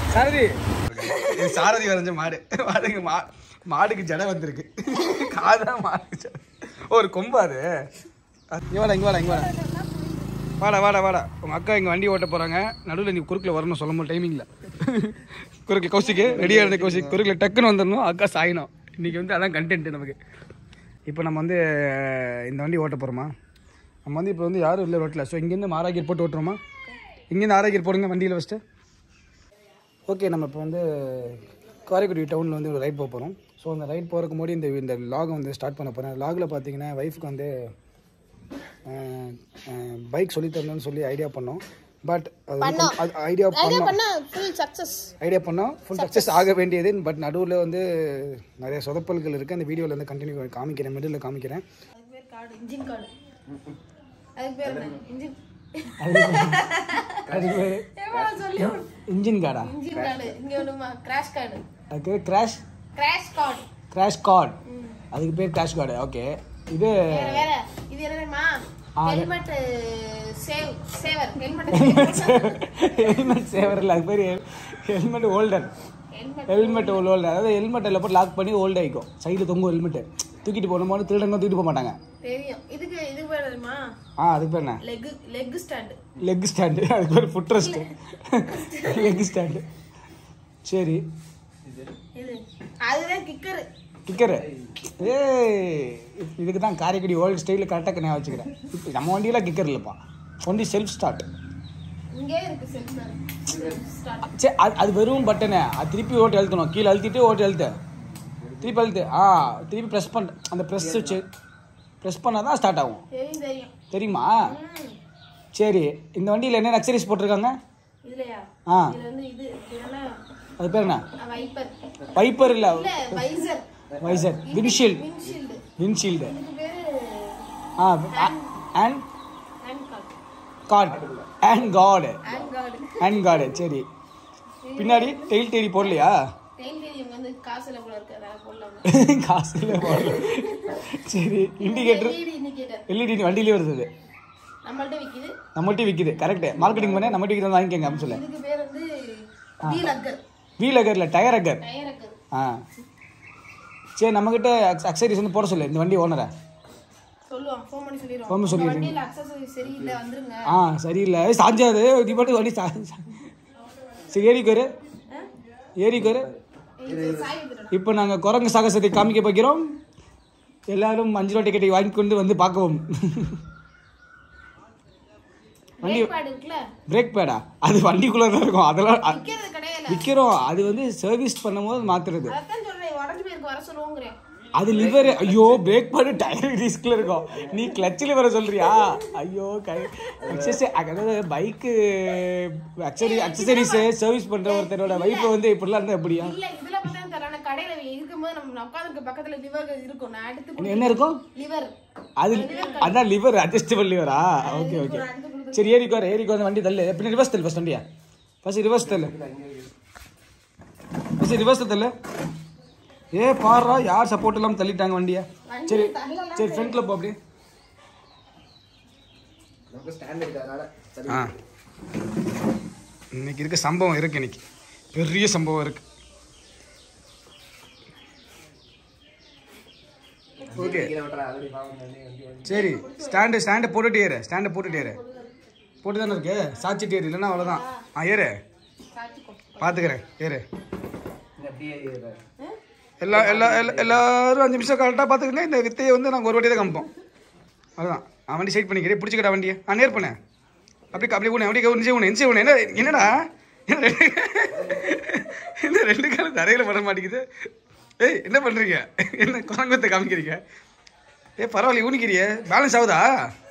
சாரதி இது சாரதி வரைஞ்ச மாடு பாருங்க மா மாடுக்கு ஜடை வந்திருக்கு காதா மாடு ஜடை ஒரு கொம்பு அது இங்கே வாடா இங்கே வாடா இங்கே வாடா வாடா வாடா வாடா உங்கள் அக்கா இங்கே வண்டி ஓட்ட போகிறாங்க நடுவில் நீ குறுக்கில் வரணும் சொல்ல முடியும் டைமிங்கில் குறுக்கில் கௌசிக்கு ரெடியாக இருந்த கௌசிக் குறுக்கில் டக்குன்னு வந்துடணும் அக்கா சாயணும் இன்றைக்கி வந்து அதான் கண்டென்ட் நமக்கு இப்போ நம்ம வந்து இந்த வண்டி ஓட்ட போகிறோமா நம்ம வந்து இப்போ வந்து யாரும் இல்லை ரோட்டில் ஸோ இங்கேருந்து ஆரோக்கியம் போட்டு ஓட்டுறோமா இங்கேருந்து ஆரோக்கியம் போடுங்க வண்டியில் ஃபஸ்ட்டு ஓகே நம்ம இப்போ வந்து காரைக்குடி டவுனில் வந்து ஒரு ரைட் போக போகிறோம் ஸோ அந்த ரைட் போகிறதுக்கு முன்னாடி இந்த இந்த லாகை வந்து ஸ்டார்ட் பண்ண போகிறேன் லாகில் பார்த்தீங்கன்னா ஒய்ஃபுக்கு வந்து பைக் சொல்லி தரணும்னு சொல்லி ஐடியா பண்ணோம் பட் அது அது ஐடியா பண்ணோம் பண்ணா ஃபுல் சக்சஸ் ஐடியா பண்ணோம் ஃபுல் சக்ஸஸ் ஆக வேண்டியது பட் நடுவில் வந்து நிறைய சொதப்பல்கள் இருக்குது அந்த வீடியோவில் வந்து கண்டினியூ காமிக்கிறேன் மிடில் காமிக்கிறேன் அதுக்கு பேர் கார்டு இன்ஜின் கார்டு அதுக்கு பேர் என்ன இன்ஜின் அதுக்கு பேர் எவ்வளோ சொல்லி இன்ஜின் கார்டா இன்ஜின் கார்டு இங்கே ஒன்றுமா கிராஷ் கார்டு அதுக்கு crash crash guard crash guard அதுக்கு பேர் கிராஷ் கார்டு ஓகே இது வேற வேற இது என்னமா ஆ, அது- helmet save saver helmet helmet சேவரில் அது பேர் helmet holder helmet helmet holder அதாவது ஹெல்மெட்டில் போட்டு லாக் பண்ணி ஹோல்ட் ஆகிக்கும் சைடில் தொங்கும் ஹெல்மெட்டு தூக்கிட்டு போகணுமோது திருடங்க தூக்கிட்டு போக மாட்டாங்க தெரியும் இதுக்கு இது பேர் தெரியுமா ஆ அதுக்கு பேர் என்ன leg leg stand leg stand அதுக்கு பேர் ஃபுட் ரெஸ்ட்டு லெக் ஸ்டாண்டு சரி இது அதுதான் கிக்கரு கிக்கரு ஏய் இதுக்கு தான் காரைக்குடி ஓல்டு ஸ்டைலில் கரெக்டாக நான் வச்சுக்கிறேன் இப்போ நம்ம வண்டியில் கிக்கர் இல்லைப்பா ஒன்லி செல்ஃப் ஸ்டார்ட் இங்கே இருக்கு சென்சார் ஸ்டார்ட் சரி அது அது வெறும் பட்டனு அது திருப்பி ஓட்டு அழுத்தணும் கீழே அழுத்திட்டு ஓட்டு அழுத்து திருப்பி அழுத்து ஆ திருப்பி ப்ரெஸ் பண்ண அந்த ப்ரெஸ் வச்சு ப்ரெஸ் பண்ணால் தான் ஸ்டார்ட் ஆகும் தெரியும் தெரியும் தெரியுமா ம். சரி இந்த வண்டியில் என்ன அக்சரிஸ் போட்டிருக்காங்க இதுலயா ஆ இதுல வந்து இது இது என்ன அது பேர் என்ன வைப்பர் வைப்பர் இல்லை இல்ல visor visor windshield windshield windshield இதுக்கு பேரு ஆ and hand guard guard and guard hand guard and guard சரி பின்னாடி டெயில் தேடி போடலையா டெய்லி இவங்க வந்து காசுல கூட இருக்கு அதான் போடலாம் காசு இல்லை போடல சரி இண்டிகேட்டர் எல்இடி இண்டிகேட்டர் எல்இடி வண்டியிலே வருது அது. நம்மள்ட்ட விக்குது நம்மகிட்ட விற்கிது கரெக்டு மார்க்கெட்டிங் பண்ண நம்மகிட்ட விற்கிது வாங்கிக்கோங்க அப்படின்னு சொல்லு இதுக்கு பேர் வந்து வீல் அக்கர் வீல் அகரில் டயர் அகர் டயர் அக்கர் ஆ சரி நம்மக்கிட்ட அக்சரிஸ் வந்து போட சொல்லு இந்த வண்டி ஓனரை சொல்லுவான் ஃபோன் பண்ணி சொல்லிடுவோம் Phone பண்ணி உங்க சொல்லிடுங்க. வண்டியில அக்சசரி சரியில்லை வந்துருங்க ஆ சரியில்லை ஏய், சாஞ்சாது நீ பாட்டு வண்டி சா சா- சரி ஏறிக்கோரு ஏறிக்கோரு இது சாய் வந்துடும் இப்போ நாங்கள் குரங்கு சாகசத்தை காமிக்க போகிறோம் எல்லாரும் அஞ்சு ரூபா டிக்கெட்டை வாங்கி கொண்டு வந்து பார்க்கவும் பிரேக் பேட் இருக்குல்ல பிரேக் பேடா அது வண்டிக்குள்ளே தான் இருக்கும் அதெல்லாம் அ- விக்கிறது கிடையாது விற்கிறோம் அது வந்து சர்வீஸ் பண்ணும்போது மாற்றுறது அதான் சொல்றேன் உடஞ்சு போயிருக்கு வர சொல்லுவோங்கிறேன் அது லிவர் ஐயோ பிரேக் பண்ணி டயர் ரிஸ்க்ல இருக்கும் நீ கிளச்சில் வர சொல்றியா ஐயோ கை அக்சஸ் அதாவது பைக்கு அக்சரி அக்சசரிஸ் சர்வீஸ் பண்ற ஒருத்தரோட வைஃப் வந்து இப்படிலாம் இருந்தா எப்படியா இல்ல இதுல பார்த்தா தெரியல ஆனா கடையில இருக்கும்போது நம்ம உட்காந்துருக்க பக்கத்துல லிவர் இருக்கும் நான் எடுத்து என்ன இருக்கும் லிவர் அது அதான் லிவர் அட்ஜஸ்டபிள் லிவரா ஓகே ஓகே சரி ஏறிக்கோ ஏறிக்கோ அந்த வண்டி தள்ளு எப்படி ரிவர்ஸ் தள்ளு ஃபர்ஸ்ட் வண்டியா ஃபர்ஸ்ட் ரிவர்ஸ் தள்ளு ஃபர்ஸ்ட் ரிவர்ஸ் தள்ளு ஏ பாருடா யார் சப்போர்ட் இல்லாம தள்ளிட்டாங்க வண்டியை சரி சரி ஃப்ரண்ட்ல போ அப்படியே ஆ இன்னைக்கு இருக்க சம்பவம் இருக்கு இன்னைக்கு பெரிய சம்பவம் இருக்கு ஓகே சரி ஸ்டாண்டு ஸ்டாண்டை போட்டுட்டு ஏறு ஸ்டாண்டை போட்டுட்டு ஏறு போட்டு தானே இருக்கு சாச்சிட்டு ஏறு இல்லைன்னா அவ்வளோதான் ஆ ஏறு பார்த்துக்கிறேன் ஏறு எல்லா எல்லா எல்லா- எல்லாரும் அஞ்சு நிமிஷம் கரெக்டாக பார்த்துக்கிட்டே இந்த வித்தையை வந்து நாங்கள் ஒரு வாட்டி தான் காமிப்போம் அதுதான் அவன் வண்டி சைட் பண்ணிக்கிறேன் பிடிச்சிக்கடா வண்டியை ஆ நேர் பண்ணேன் அப்படி அப்படி ஊனே அப்படியே உன்னிச்சு ஊனே என்சி ஊனே என்ன என்னடா என்ன ரெண்டு- என்ன ரெண்டு காலம் தரையில் பட மாட்டேங்குது ஏய் என்ன பண்ணுறீங்க என்ன குரங்கத்தை காமிக்கிறீங்க ஏ பரவாயில்ல ஊனிக்கிறியே பேலன்ஸ் ஆகுதா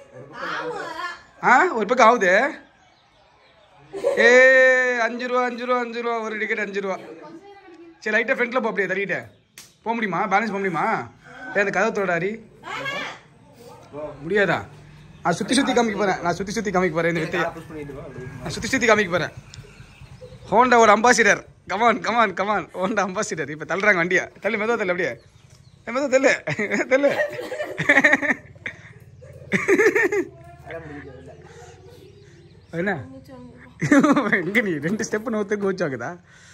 ஆ ஒரு பக்கம் ஆகுது ஏ அஞ்சு ரூபா அஞ்சு ரூபா அஞ்சு ரூபா ஒரு டிக்கெட் அஞ்சு ரூபா சரி லைட்டாக ஃப்ரண்ட்டில் போ அப்படியே தள்ளிட்டேன் போக முடியுமா பேலன்ஸ் போக முடியுமா ஏ அந்த கதவை தோடாரி முடியாதா நான் சுற்றி சுற்றி காமிக்க போகிறேன் நான் சுற்றி சுற்றி காமிக்க போகிறேன் இந்த வித்தையை நான் சுற்றி சுற்றி காமிக்க போகிறேன் ஹோண்டாவோட Ambassador come on come on come on Honda Ambassador இப்போ தள்ளுறாங்க வண்டியை தள்ளு மெதுவா தள்ளு அப்படியே ஏ, மெதுவா தள்ளு தள்ளு என்ன எங்க நீ ரெண்டு ஸ்டெப் நோத்து கோச் ஆகுதா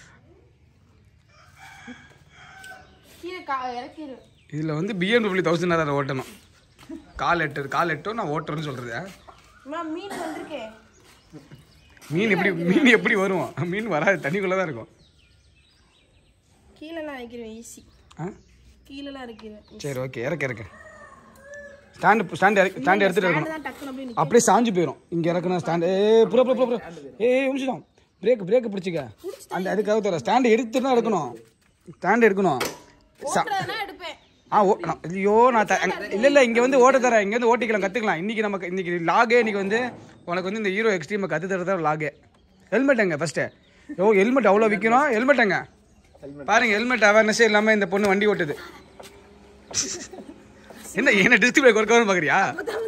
கீழே கா இறக்கிடு இதில் வந்து பிஎம்டபிள்யூ தௌசண்ட் அதை ஓட்டணும் கால் எட்டு கால் எட்டும் நான் ஓட்டுறேன்னு சொல்கிறது அம்மா மீன் வந்திருக்கே மீன் எப்படி மீன் எப்படி வரும் மீன் வராது தண்ணிக்குள்ளே தான் இருக்கும் கீழெல்லாம் இறக்கிடுவேன் ஈஸி ஆ கீழெல்லாம் இறக்கிடுவேன் சரி ஓகே இறக்க இறக்க ஸ்டாண்டு ஸ்டாண்டு இறக்கி ஸ்டாண்டு எடுத்துகிட்டு இருக்கணும் தான் டக்குன்னு அப்படியே நிக்கும். அப்படியே சாஞ்சு போயிடும் இங்கே இறக்கணும் ஸ்டாண்டு ஏ புற புற புற புற ஏ முடிச்சிடும் பிரேக் பிரேக் பிடிச்சிக்க அந்த அதுக்காக தர ஸ்டாண்டு எடுத்துட்டு தான் எடுக்கணும் ஸ்டாண்டு எடுக்கணும் சா ஓட்டுறதுனா எடுப்பேன் ஆ ஓ நான் ஐயோ நான் த இல்லை இல்லை இங்கே வந்து ஓட்ட தரேன் இங்கே வந்து ஓட்டிக்கலாம் கற்றுக்கலாம் இன்றைக்கி நமக்கு இன்றைக்கி லாகே இன்றைக்கி வந்து உனக்கு வந்து இந்த ஹீரோ எக்ஸ்ட்ரீமை கற்று தரதான் லாகே ஹெல்மெட் எங்க ஃபஸ்ட்டு ஓ ஹெல்மெட் அவ்வளோ விற்கணும் ஹெல்மெட் எங்க பாருங்க ஹெல்மெட் அவேர்னஸே இல்லாமல் இந்த பொண்ணு வண்டி ஓட்டுது என்ன என்ன டிஸ்பிளே கொடுக்கணும்னு பார்க்குறியா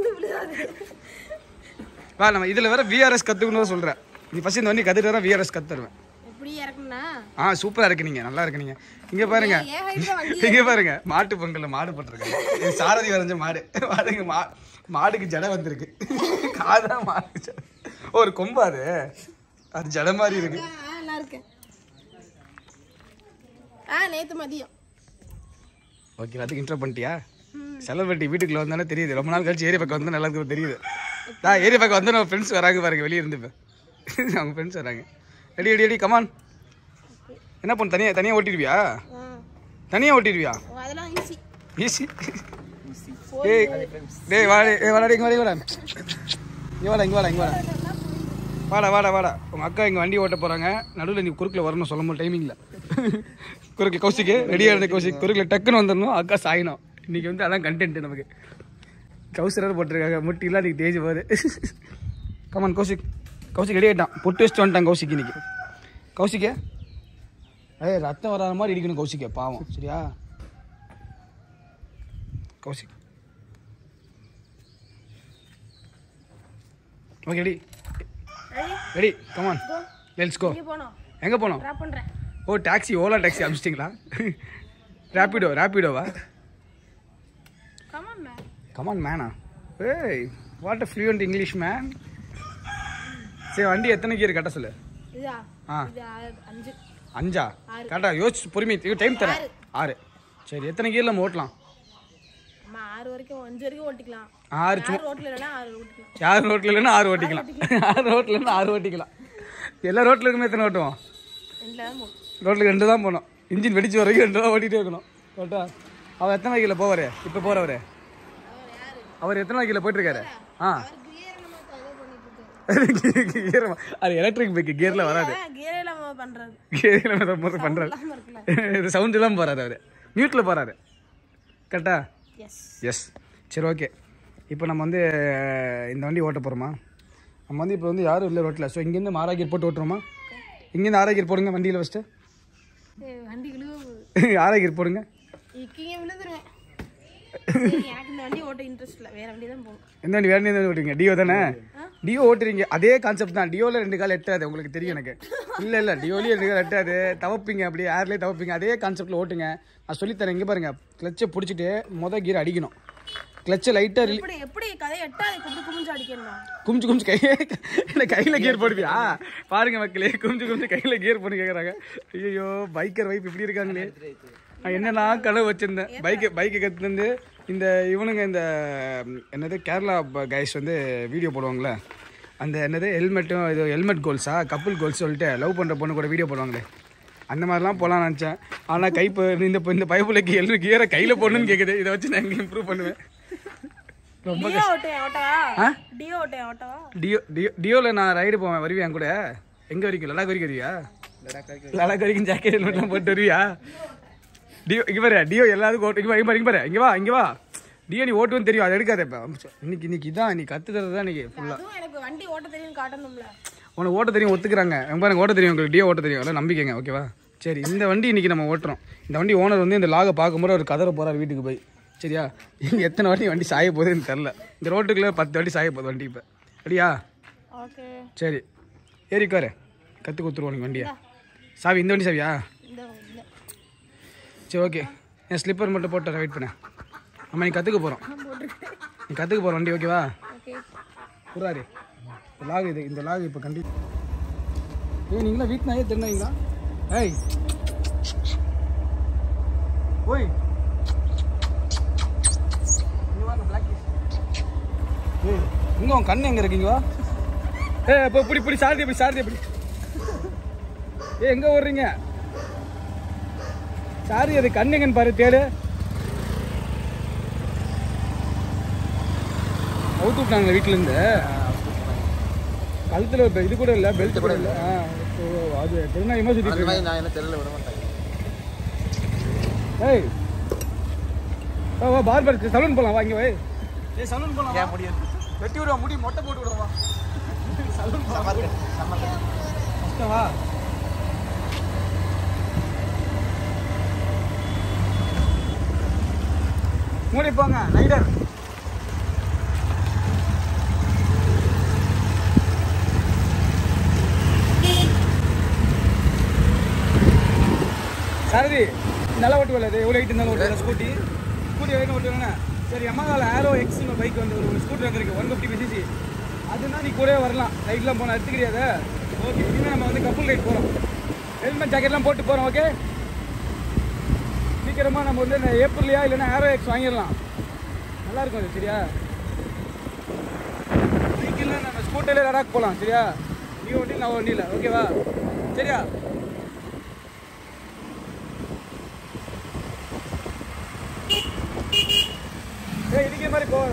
வா நம்ம இதில் வேற விஆர்எஸ் கற்றுக்கணும் சொல்கிறேன் நீ ஃபஸ்ட் இந்த வண்டி கற்றுட்டு வர விஆர்எஸ் கற்றுருவேன் எப்படி இறக்கணும்னா ஆ சூப்பராக இருக்கு நீங்கள் நல்லா இருக்கு நீங்கள் இங்கே பாருங்க ஏன் ஹைட்ல வண்டி இங்க பாருங்க மாட்டு பொங்கல்ல மாடு போட்டிருக்காங்க இது சாரதி வரைஞ்ச மாடு பாருங்க மா மாடுக்கு ஜடை வந்திருக்கு காதா மாடு ஜடை. ஒரு கொம்பு அது அது ஜடை மாதிரி இருக்கு ஆ நல்லா இருக்கேன் ஆ நேத்து மதியம் ஓகே அதுக்கு இன்ட்ரோ பண்ணிட்டியா செலவட்டி வீட்டுக்குள்ள வந்தானே தெரியுது ரொம்ப நாள் கழிச்சு ஏரியா பக்கம் வந்து நல்லா இருக்கு தெரியுது நான் ஏரியா பக்கம் வந்து நம்ம ஃப்ரெண்ட்ஸ் வராங்க பாருங்க வெளியே இருந்து இப்ப. அவங்க ஃப்ரெண்ட்ஸ் வராங்க ரெடி ரெடி ரெடி கமான் என்ன பண்ண தனியா தனியா ஓட்டிடுவியா ஆ தனியா ஓட்டிடுவியா ஓ, அதெல்லாம் ஈஸி ஈஸி டேய் டேய் வாடா ஏய் வாடா இங்க வாடா இங்க வாடா இங்க வாடா இங்க வாடா வாடா வாடா வாடா உங்க அக்கா இங்க வண்டி ஓட்ட போறாங்க நடுவில் நீ குறுக்கில் வரணும் சொல்ல முடியும் டைமிங்ல குறுக்கு கௌசிக்கு ரெடியாக இருந்த கௌசிக் குறுக்கில் டக்குன்னு வந்துடணும் அக்கா சாயணும் இன்னைக்கு வந்து அதான் கண்டென்ட் நமக்கு கௌசரர் போட்டிருக்காங்க முட்டிலாம் நீ தேஜ் போகுது கமான் கௌசிக் கௌசிக் ரெடி ஆகிட்டான் பொட்டு வச்சுட்டு வந்துட்டான் கௌசிக் இன்னைக்கு கௌசிக்கே ஏய் ரத்தம் வராத மாதிரி இடிக்கணும் கௌசிக்கே பாவம் சரியா Kaushik okay ready ready ready come on let's go இங்கே போனோம் எங்கே போனோம் ட்ராப் பண்ணுறேன் ஓ டாக்ஸி ஓலா டாக்ஸி அனுப்பிச்சிட்டிங்களா ரேப்பிடோ ரேப்பிடோவா கமான் மேம் கமான் மேனா ஏய் what uh fluent English man சரி வண்டி எத்தனை கியர் கட்ட சொல்லு இதா ஆ இது ஆ- அஞ்சு அஞ்சா கரெக்டா யோசிச்சு பொறுமை டைம் தரேன் ஆறு சரி எத்தனை கியரில் நம்ம ஓட்டலாம் அம்மா ஆறு வரைக்கும் அஞ்சு வரைக்கும் ஓட்டிக்கலாம் ஆறு சும்மா யார் ரோட்டில் இல்லைன்னா ஆறு ஓட்டிக்கலாம் யார் ரோட்டில் இல்லைன்னா ஆறு ஓட்டிக்கலாம் ஆறு ரோட்டில் இல்லைன்னா ஆறு ஓட்டிக்கலாம் எல்லா ரோட்டில் இருக்குமே எத்தனை ஓட்டுவோம் ரெண்டில் தான் போகும் ரோட்டில் ரெண்டு தான் போகணும் இன்ஜின் வெடிச்சு வரைக்கும் ரெண்டு தான் ஓட்டிகிட்டே இருக்கணும் ஓட்டா அவர் எத்தனை வகையில் போவார் இப்போ போகிறவர் அவர் எத்தனை வகையில் போயிட்டுருக்காரு ஆ அவர் கியர் நம்ம இது பண்ணிட்டு இருக்காரு கியர் அது எலக்ட்ரிக் பைக்கு கியரில் வராது கியரே இல்லாம பண்றது கியரில் முதல் பண்ணுறாரு இல்லாம இருக்குல்ல இது சவுண்ட் இல்லாமல் போகிறாரு அவர் மியூட்டில் போகிறாரு கரெக்டா எஸ் எஸ் சரி ஓகே இப்போ நம்ம வந்து இந்த வண்டி ஓட்ட போகிறோமா நம்ம வந்து இப்போ வந்து யாரும் இல்லை ரோட்டில் ஸோ இங்கேருந்து மாராகிர் போட்டு ஓட்டுறோமா இங்கேருந்து ஆராகிர் போடுங்க வண்டியில் ஃபஸ்ட்டு வண்டி விழுக போகுது ஆராகிர் போடுங்க இக்கிங்க விழுந்துருவேன் சரி, எனக்கு இந்த வண்டி ஓட்ட இன்ட்ரெஸ்ட் இல்லை வேற வண்டி தான் போகும் எந்த வண்டி வேறு எந்த ஓட்டுறீங்க டியோ தானே டியோ ஓட்டுறீங்க அதே கான்செப்ட் தான் டியோவில் ரெண்டு கால் எட்டாது உங்களுக்கு தெரியும் எனக்கு இல்லை இல்லை டியோலேயே ரெண்டு கால் எட்டாது தவப்பீங்க அப்படியே ஏர்லேயே தவப்பீங்க அதே கான்செப்டில் ஓட்டுங்க நான் சொல்லித்தரேன் இங்கே பாருங்க கிளச்சை பிடிச்சிட்டு மொதல் கீர் அடிக்கணும் கிளச்சை லைட்டாக எப்படி எப்படி கதை எட்டாது கும்பிட்டு குமிஞ்சு அடிக்கணும் குமிச்சு குமிச்சு கையே இல்லை கையில் கியர் போடுவியா பாருங்க மக்களே குமிச்சு குமிச்சு கையில் கியர் போட்டு கேட்குறாங்க ஐயோ பைக்கர் வைப் இப்படி இருக்காங்களே நான் என்னென்னா கனவு வச்சிருந்தேன் பைக்கு பைக்கை கற்றுலேருந்து இந்த இவனுங்க இந்த ம், என்னது கேரளா கைஸ் வந்து வீடியோ போடுவாங்களே அந்த என்னது ஹெல்மெட்டும் இது ஹெல்மெட் கோல்ஸா கப்புள் கோல்ஸ் சொல்லிட்டு லவ் பண்ணுற பொண்ணு கூட வீடியோ போடுவாங்களே அந்த மாதிரிலாம் போகலான்னு நினச்சேன் ஆனால் கை இப்போ இந்த இந்த பைப்புலைக்கு ஹெல்மெட் கியரை கையில் போடணும்னு கேட்குது இதை வச்சு நான் எங்கே இம்ப்ரூவ் பண்ணுவேன் டியோ ஓட்டேன் ஓட்டவா ஆ டியோ ஓட்டேன் ஓட்டவா டியோ டியோ டியோவில் நான் ரைடு போவேன் வருவியா என் கூட எங்கே வரைக்கும் லடாக் வரைக்கும் வருவியா லடாக் வரைக்கும் ஜாக்கெட் ஹெல்மெட்லாம் போட்டு வருவியா டியோ இங்கே பாரு டியோ எல்லாத்துக்கும் ஓட்டு இங்கே வா, இங்க பாரு இங்கே பாரு இங்கே வா இங்கே வா டியோ நீ ஓட்டுன்னு தெரியும் அதை எடுக்காத இப்போ இன்னைக்கு இன்னைக்கு இதான் நீ கற்று தரது தான் இன்னைக்கு ஃபுல்லாக அதுவும் எனக்கு வண்டி ஓட்ட தெரியும் காட்டணும்ல உனக்கு ஓட்ட தெரியும் ஒத்துக்கிறாங்க எங்க பாருங்க ஓட்ட தெரியும் உங்களுக்கு டியோ ஓட்ட தெரியும் அதெல்லாம் நம்பிக்கைங்க ஓகேவா சரி இந்த வண்டி இன்னைக்கு நம்ம ஓட்டுறோம் இந்த வண்டி ஓனர் வந்து இந்த லாகை பார்க்கும்போது ஒரு கதற போறாரு வீட்டுக்கு போய் சரியா இங்கே எத்தனை வாட்டி வண்டி சாய போகுதுன்னு தெரில இந்த ரோட்டுக்குள்ள பத்து வாட்டி சாய போகுது வண்டி இப்போ சரியா ஓகே சரி ஏறிக்காரு கற்று கொடுத்துருவோம் நீ வண்டியை சாவி இந்த வண்டி சாவியா இந்த இந்த சரி ஓகே என் ஸ்லிப்பர் மட்டும் போட்டு வெயிட் பண்ண நம்ம நீ கற்றுக்க போகிறோம் போட்டிருக்கேன் நீ கற்றுக்க போகிற வண்டி ஓகேவா ஓகே புறாரு லாக் இது இந்த லாக் இப்போ கண்டி ஏய் நீங்களா வீட்டு நாயே தெரிஞ்சுங்களா ஏய் ஓய் இங்க வா, இந்த black fish. ஏய் இங்க உன் கண்ணு எங்க இருக்கீங்க வா ஏய் இப்போ இப்படி இப்படி சாரதி இப்படி சாரதி இப்படி ஏய் எங்க ஓடுறீங்க சாரி அது கண்ணு எங்கன்னு பாரு தேடு அவுத்து விட்டாங்க வீட்டுல இருந்து கழுத்துல ஒரு இது கூட இல்ல பெல்ட் கூட இல்ல ஆ, ஓ, அது திருநாயமா சுத்திட்டு அந்த இருக்கு. மாதிரி நான் என்ன தெரியல விட மாட்டேன் ஏய் வா வா பார்பர் சலூன் போலாம் வா இங்க வை ஏய் சலூன் போலாம் வா. ஏன் முடியாது வெட்டி விடுவா முடி மொட்டை போட்டு விடுவா சலூன் போலாம் சம்மர் சம்மர் கஷ்டம் வா மூடி போங்க ரைடர் சாரதி நல்லா ஓட்டு வரல எவ்வளோ ஹைட் இருந்தாலும் ஓட்டு ஸ்கூட்டி ஸ்கூட்டி வரைக்கும் ஓட்டுவாங்க சரி எம்மாவில் ஆரோ எக்ஸ்னு பைக் வந்து ஒரு ஸ்கூட்டர் வந்துருக்கு ஒன் ஃபிஃப்டி பிசிசி அதுனா நீ கூட வரலாம் ரைட்லாம் போனால் எடுத்துக்கிறியாத ஓகே இனிமேல் நம்ம வந்து கப்புள் ரைட் போகிறோம் ஹெல்மெட் ஜாக்கெட்லாம் போட்டு போகிறோம் ஓகே சீக்கிரமாக நம்ம வந்து இந்த ஏப்ரல்லையா இல்லைன்னா ஆரோ எக்ஸ் வாங்கிடலாம் நல்லா இருக்கும் அது சரியா சைக்கிளில் நம்ம ஸ்கூட்டரில் லடாக் போகலாம் சரியா நீ வண்டியில் நான் வண்டியில் ஓகேவா சரியா ஏய் இடிக்கிற மாதிரி போகாத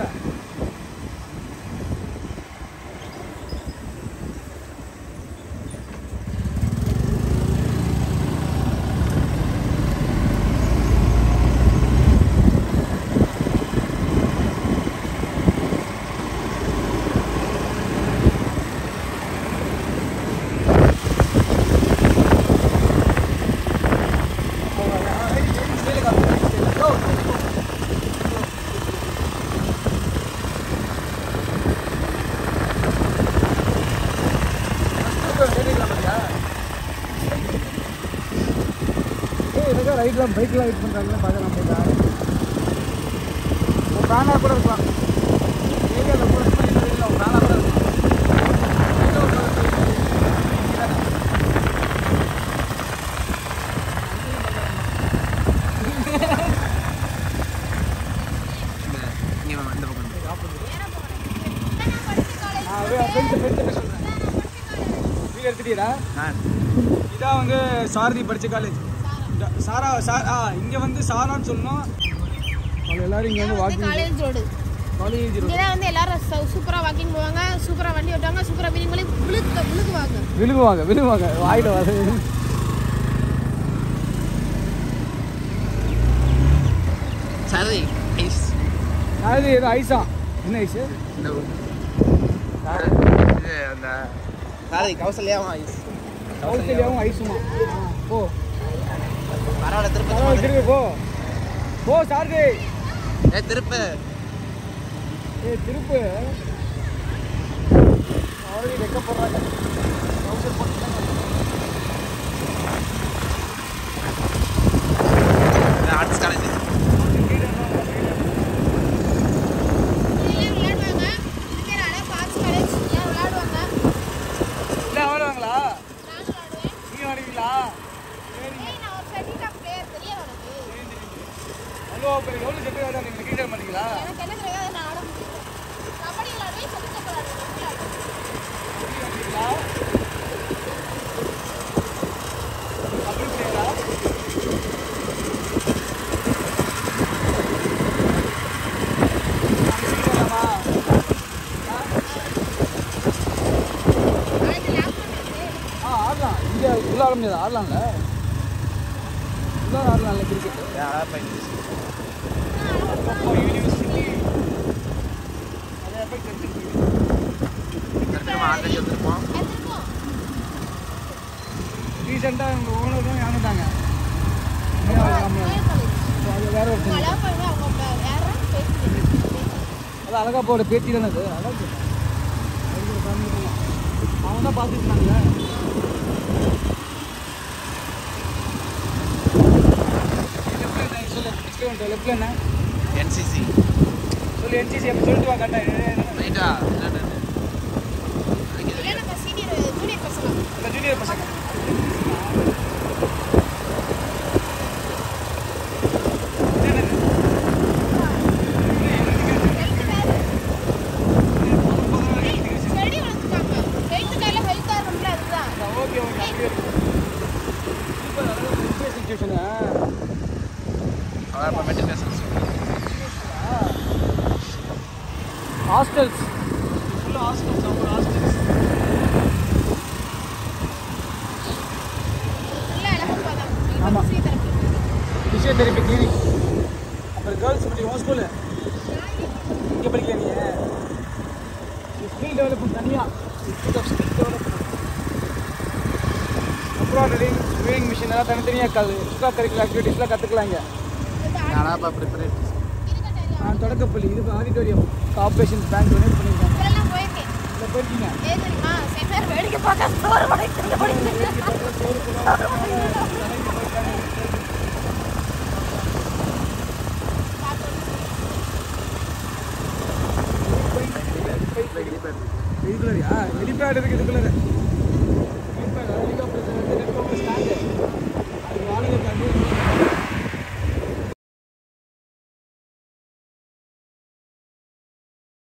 ரைட்லாம் பைக்லாம் வெயிட் பண்ணுறாங்கன்னு பார்க்கலாம் போய் ஒரு பேனாக கூட இருக்கலாம் ஏரியாவில் கூட இல்லை ஒரு பேனாக கூட இருக்கலாம் இங்கே இந்த பக்கம் ஆ அப்படியே ஃப்ரெண்ட்ஸ் ஃப்ரெண்ட்ஸ் சொல்கிறேன் வீடு எடுத்துட்டீரா நான் இதான் வந்து சாரதி படித்த காலேஜ் சாரா சா ஆ இங்கே வந்து சாரான்னு சொல்லணும் அவங்க எல்லாரும் இங்கே வந்து வாக்கிங் காலேஜ் ரோடு காலேஜ் இங்கே தான் வந்து எல்லாரும் ச- சூப்பரா வாக்கிங் போவாங்க சூப்பரா வண்டி ஓட்டுவாங்க சூப்பரா விழுங்கி விழுக்கு விழுக்குவாங்க விழுகுவாங்க விழுகுவாங்க வாயில வர சரி ஐஸ் அது ஏதோ ஐஸா என்ன ஐஸு இந்த இது அந்த சாரி கௌசல்யாவும் ஐஸ் கௌசல்யாவும் ஐஸுமா ஆ, போ பரவாயில்ல திருப்ப பரவாயில்ல திரும்பி போ போ சாரதி ஏ திருப்ப ஏய் திருப்பு ஆல்ரெடி வெக்க போடுறாங்க கௌசல் போட்டுட்டாங்க ஆர்ட்ஸ் காலேஜ் இதெல்லாம் விளையாடுவாங்க இதுக்கே நிறைய பார்ட்ஸ் காலேஜ் எல்லாம் விளையாடுவாங்க இல்லை ஆடுவாங்களா நானும் விளையாடுவேன் நீங்கள் ஆடுவீங்களா ஏய் நான் ஒரு ஷட்டில் டாப் பிளேயர் தெரிய உனக்கு ஹலோ இப்போ எவ்வளோ செட்டு ஆடாங்க நீங்கள் கிரிக்கெட் மாட்டீங்களா எனக்கு என்ன தெரியாது நான் ஆட முடியும் கபடி விளையாடுவேன் ஷட்டில் டாப் விளையாடுவேன் ஆடுவீங்களா அப்படி பிளேயரா நாளைக்கு லேப் பண்ணுறது ஆ ஆடலாம் இங்கே உள்ள ஆட முடியாது ஆடலாம்ல உள்ள ஆடலாம்ல கிரிக்கெட் யூனிவர்சிட்டி நிறைய பேர் தெரிஞ்சிருக்கு திரும்ப ஆல்ரெடி வந்திருப்போம் எடுத்துருக்கோம் ரீசெண்டாக எங்கள் ஓனர் தான் இறந்துட்டாங்க அது வேற ஒரு மழை போய் அவங்க வேற பேசி அது அழகாப்போட பேத்தி தானே அது அழகு அவன் தான் பார்த்துட்டு இருந்தாங்க சொல்லு நெக்ஸ்ட் லெஃப்ட்ல என்ன என்சிசி சொல்லு என்சிசி அப்போ சொல்லிட்டு வா கரெக்டாக ரைட்டா இப்போ மெட்ரிகுலேஷன் ஹாஸ்டல்ஸ் ஃபுல்லாக ஹாஸ்டல்ஸ் அவங்க ஹாஸ்டல்ஸ் இல்ல எனக்கு போதும் ஆமா. இது therapy. ஃபிசியோதெரப்பி கிளினிக் அப்புறம் கேர்ள்ஸ் படி உன் ஸ்கூலு இங்கே படிக்கல நீ ஸ்கில் டெவலப்மெண்ட் தனியாக இன்ஸ்டியூட் ஆஃப் ஸ்கில் டெவலப்மெண்ட் அப்புறம் ரீடிங் ஸ்விமிங் மிஷின் எல்லாம் தனித்தனியாக இருக்காது எக்ஸ்ட்ரா கரிக்குலர் ஆக்டிவிட்டீஸ்லாம் கற்றுக்கலாம் இங்கே ஆனால் இப்போ ப்ரிப்பரேட் நான் தொடக்கப்பள்ளி இது ஆடிட்டோரியம் கார்பரேஷன் பேங்க் டொனேட் பண்ணியிருக்காங்க இதெல்லாம் போயிருக்கேன் இதில் போயிருக்கீங்க ஏன் தெரியுமா செட் நேரம் வேடிக்கை பார்க்க சோறு மணிக்கு படிக்கிறேன் இதுக்குள்ளறியா வெளிப்பாடு இருக்கு இதுக்குள்ள